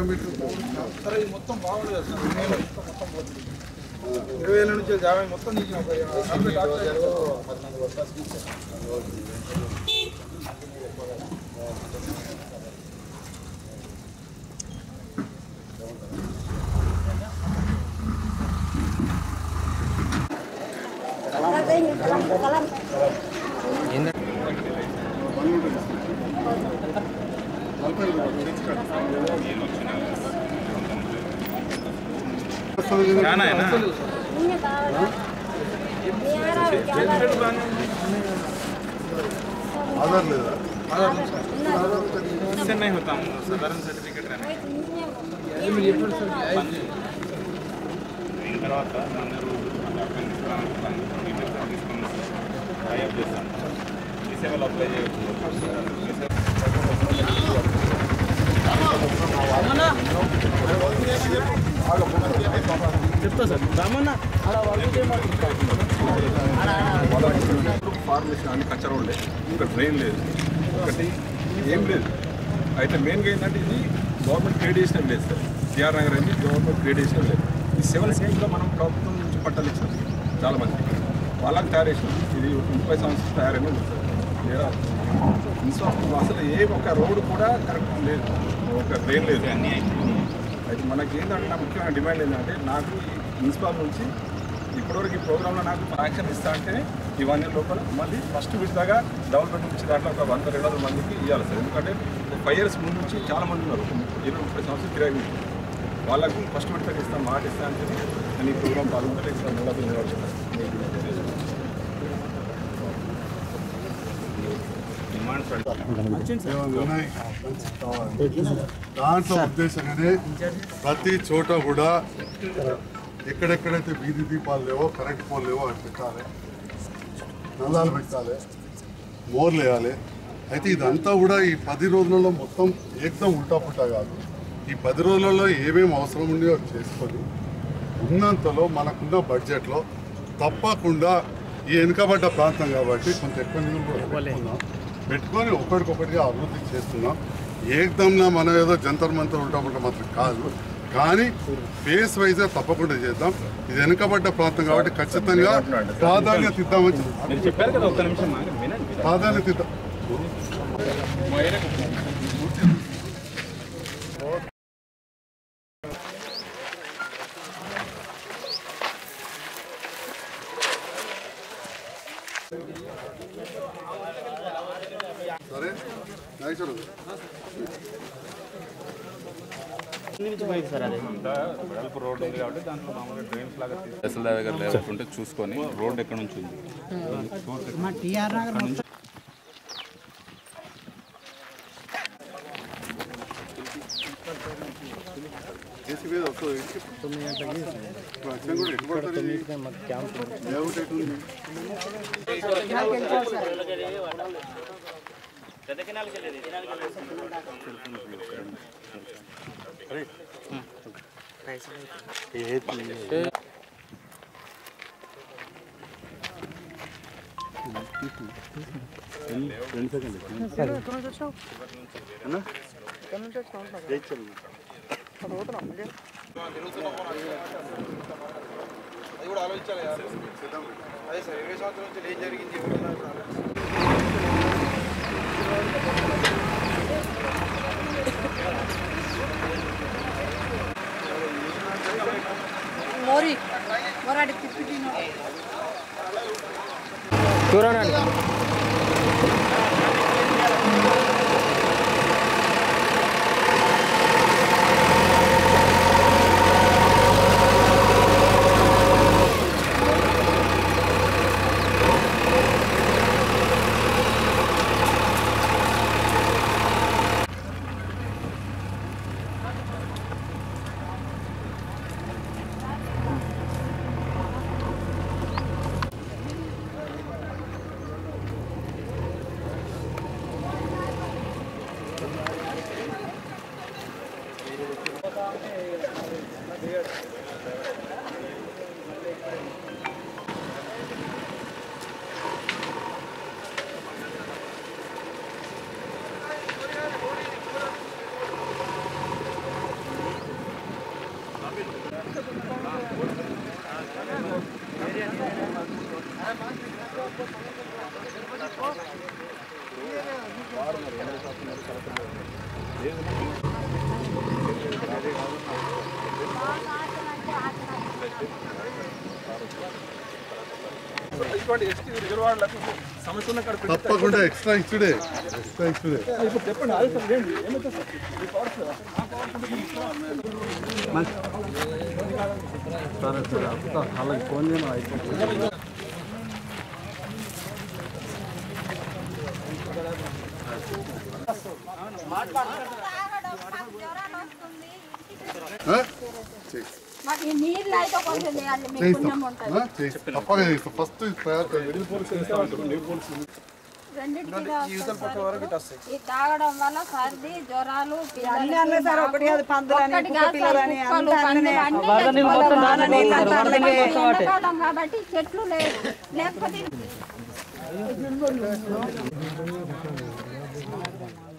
Kilometre సరే ఇది మొత్తం బాగుంది కదా సార్ ఇరవై ఏళ్ళ మొత్తం మొత్తం పోతుంది ఇరవై ఏళ్ళ నుంచి యాభై మొత్తం తీసిన ఒక యాభై డాక్టర్ ఆధార్ లేదా इससे नहीं होता हम साधारण सर्टिफिकेट रहना దీని తర్వాత మన తీసుకొని టైప్ చేస్తాం ఈ సేవలు అప్లై చేయవచ్చు ఫార్మేషన్ అన్ని కచ్చరా ఉండే ఒక డ్రైన్ లేదు ఒకటి ఏం లేదు అయితే మెయిన్గా ఏంటంటే ఇది గవర్నమెంట్ క్రియేట్ చేసిన లేదు సార్ సిఆర్ నగర్ అనేది గవర్నమెంట్ క్రియేట్ చేసిన లేదు ఈ సెవెన్ స్కీమ్స్లో మనం ప్రభుత్వం నుంచి పట్టాలు ఇచ్చాం చాలా మంది వాళ్ళకి తయారు చేసినాం ఇది ఒక ముప్పై సంవత్సరాలు తయారైన ఉంది సార్ లేదా ఇన్సూరెన్స్ అసలు ఏ ఒక రోడ్డు కూడా కరెక్ట్ లేదు ఒక డ్రైన్ లేదు అన్నీ అయితే మనకి ఏంటంటే నా ముఖ్యమైన డిమాండ్ ఏంటంటే నాకు ఈ మున్సిపల్ నుంచి ఇప్పటివరకు ఈ ప్రోగ్రాంలో నాకు యాక్షన్ ఇస్తా అంటే ఇవన్నీ లోపల మళ్ళీ ఫస్ట్ విడతగా డెవలప్మెంట్ నుంచి దాంట్లో ఒక వంద రెండు వందల మందికి ఇవ్వాలి సార్ ఎందుకంటే ఫైవ్ ఇయర్స్ ముందు నుంచి చాలా మంది ఉన్నారు ఇరవై ముప్పై సంవత్సరాలు కిరాయి ఉంది వాళ్ళకు ఫస్ట్ విడతగా ఇస్తాను మాట ఇస్తా అంటే నేను ఈ ప్రోగ్రాం పాల్గొంటే ఇస్తాను మూడు నిలబడుతున్నాను డిమాండ్స్ ఏమైనా ఉన్నాయి? మంచి కావాలి. దాంట్లో ఉద్దేశంగానే ప్రతి చోట కూడా ఎక్కడెక్కడైతే వీధి దీపాలు లేవో కరెంట్ పోల్ లేవో అవి పెట్టాలి నల్లాలు పెట్టాలి మోర్లు వేయాలి అయితే ఇదంతా కూడా ఈ పది రోజులలో మొత్తం ఏకదం ఉల్టా పుల్టా కాదు ఈ పది రోజులలో ఏమేమి అవసరం ఉన్నాయో చేసుకొని ఉన్నంతలో మనకున్న బడ్జెట్లో తప్పకుండా ఈ వెనుకబడ్డ ప్రాంతం కాబట్టి కొంచెం ఎక్కువ నిధులు కూడా పెట్టుకున్నాం పెట్టుకొని ఒకటికొకటిగా అభివృద్ధి చేస్తున్నాం ఏకదంగా మనం ఏదో జంతర్ మంతర్ ఉంటామంటే మాత్రం కాదు కానీ ఫేస్ వైజ్గా తప్పకుండా చేద్దాం ఇది వెనుకబడ్డ ప్రాంతం కాబట్టి ఖచ్చితంగా ప్రాధాన్యత ఇద్దామని చెప్తున్నాం. మీరు చెప్పారు కదా ఒక్క నిమిషం ఆగండి, వినండి ప్రాధాన్యత ఇద్దాం మా ఏరియాకి సరే నాగేశ్వరరావు. అంతా వెడల్పు రోడ్ ఉంది కాబట్టి దాంట్లో మామూలుగా డ్రైన్స్ లాగా తహసీల్దార్ దగ్గర లేకుంటే చూసుకొని రోడ్ ఎక్కడ నుంచి ఉంది జేసీబీ వస్తుంది ఇప్పుడు వచ్చినా కూడా ఎటు పడుతుంది లేఅవుట్ ఎటు ఉంది అది కూడా ఆలోచించాలి కదా. అదే సార్ ఇరవై సంవత్సరాల నుంచి ఏం జరిగింది ఎవరున్నారు ఇప్పుడు ఆలోచించాలి. మోరి మొరాడి తిప్పి ఇటువంటి ఎస్టీ రిజర్వాయర్లకు సమస్య ఉన్న కాడ పెట్టి తప్పకుండా ఎక్స్ట్రా ఇచ్చుడే ఎక్స్ట్రా ఇచ్చుడే ఇప్పుడు చెప్పండి అదే సార్ ఏంటి ఏమవుతుంది సార్ ఈ పవర్ సార్ ఆ పవర్ ఉంటే మీకు ఇస్తాం. ఆ? చెయ్. మాకు ఈ నీళ్ళు అయితే కొంచెం చేయాలి మీకు చేయిస్తాం పుణ్యం ఉంటుంది ఆ? చేయిస్తాం తప్పగా చేయిస్తాం ఫస్ట్ తయారు చేయాలి. రెండింటికి యువతల పక్క వరకు ఇటు వస్తాయి ఈ తాగడం వల్ల సర్ది జ్వరాలు అన్నీ అన్నీ సార్ ఒకటి కాదు పందులని ఒక్కటి కుక్క కాదు సార్, పిల్లలని కుక్కలు, అంతా అన్నీ పందులు అన్నీ నీళ్ళు ఎండాకాలం కాబట్టి చెట్లు లేవు లేకపోతే